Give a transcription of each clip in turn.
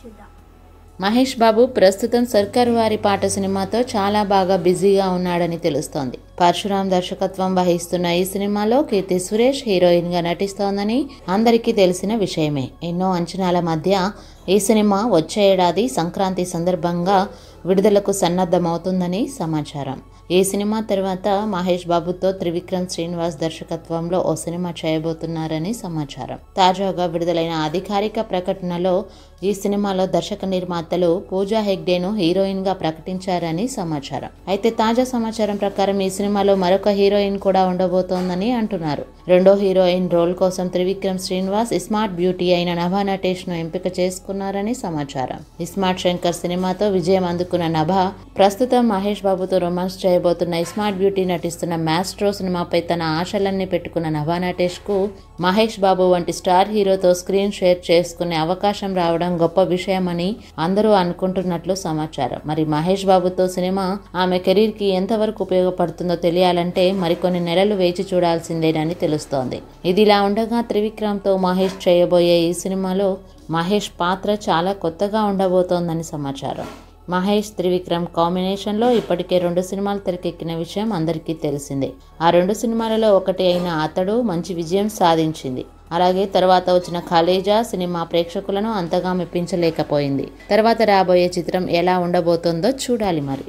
చూద్దాం మహేష్ బాబు ప్రస్తుతం సర్కారు వారి పాట సినిమాతో చాలా బాగా బిజీగా ఉన్నాడని తెలుస్తోంది పరశురాం దర్శకత్వం వహిస్తున్న ఈ సినిమాలో కీర్తి సురేష్ హీరోయిన్ గా నటిస్తోందని అందరికీ తెలిసిన విషయమే ఎన్నో అంచనాల మధ్య ఈ సినిమా వచ్చే ఏడాది సంక్రాంతి సందర్భంగా విడుదలకు సన్నద్ధమవుతుందని సమాచారం ఈ సినిమా తర్వాత మహేష్ బాబుతో త్రివిక్రమ్ శ్రీనివాస్ దర్శకత్వంలో ఓ సినిమా చేయబోతున్నారని సమాచారం తాజాగా విడుదలైన అధికారిక ప్రకటనలో ఈ సినిమాలో దర్శక నిర్మాతలు పూజా హెగ్డేను హీరోయిన్ గా ప్రకటించారని సమాచారం అయితే తాజా సమాచారం ప్రకారం ఈ సినిమాలో మరొక హీరోయిన్ కూడా ఉండబోతోందని అంటున్నారు రెండో హీరోయిన్ రోల్ కోసం త్రివిక్రమ్ శ్రీనివాస్ స్మార్ట్ బ్యూటీ అయిన నభా నటేష్ ను ఎంపిక చేసుకున్నారని సమాచారం స్మార్ట్ శంకర్ సినిమాతో విజయం అందుకున్న నభా ప్రస్తుతం మహేష్ బాబుతో రొమాన్స్ చేయబోతున్న స్మార్ట్ బ్యూటీ నటిస్తున్న మ్యాస్ట్రో సినిమాపై తన ఆశలన్నీ పెట్టుకున్న నభా నటేష్ కు మహేష్ బాబు వంటి స్టార్ హీరోతో స్క్రీన్ షేర్ చేసుకునే అవకాశం రావడం గొప్ప విషయమని అందరూ అనుకుంటున్నట్లు సమాచారం మరి మహేష్ బాబుతో సినిమా ఆమె కెరీర్ కి ఎంతవరకు ఉపయోగపడుతుందో తెలియాలంటే మరికొన్ని నెలలు వేచి చూడాల్సిందేనని తెలుస్తోంది ఇదిలా ఉండగా త్రివిక్రమ్ తో మహేష్ చేయబోయే ఈ సినిమాలో మహేష్ పాత్ర చాలా కొత్తగా ఉండబోతోందని సమాచారం మహేష్ త్రివిక్రమ్ కాంబినేషన్లో ఇప్పటికే రెండు సినిమాలు తెరకెక్కిన విషయం అందరికీ తెలిసిందే ఆ రెండు సినిమాలలో ఒకటి అయిన అతడు మంచి విజయం సాధించింది అలాగే తర్వాత వచ్చిన ఖలేజా సినిమా ప్రేక్షకులను అంతగా మెప్పించలేకపోయింది తర్వాత రాబోయే చిత్రం ఎలా ఉండబోతోందో చూడాలి మరి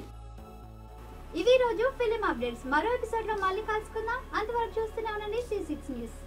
ఇది రోజు ఫిలిం అప్డేట్స్ మరో ఎపిసోడ్ లో మళ్ళీ కలుసుకుందాం అంతవరకు చూస్తూనే ఉండండి సి సిక్స్ న్యూస్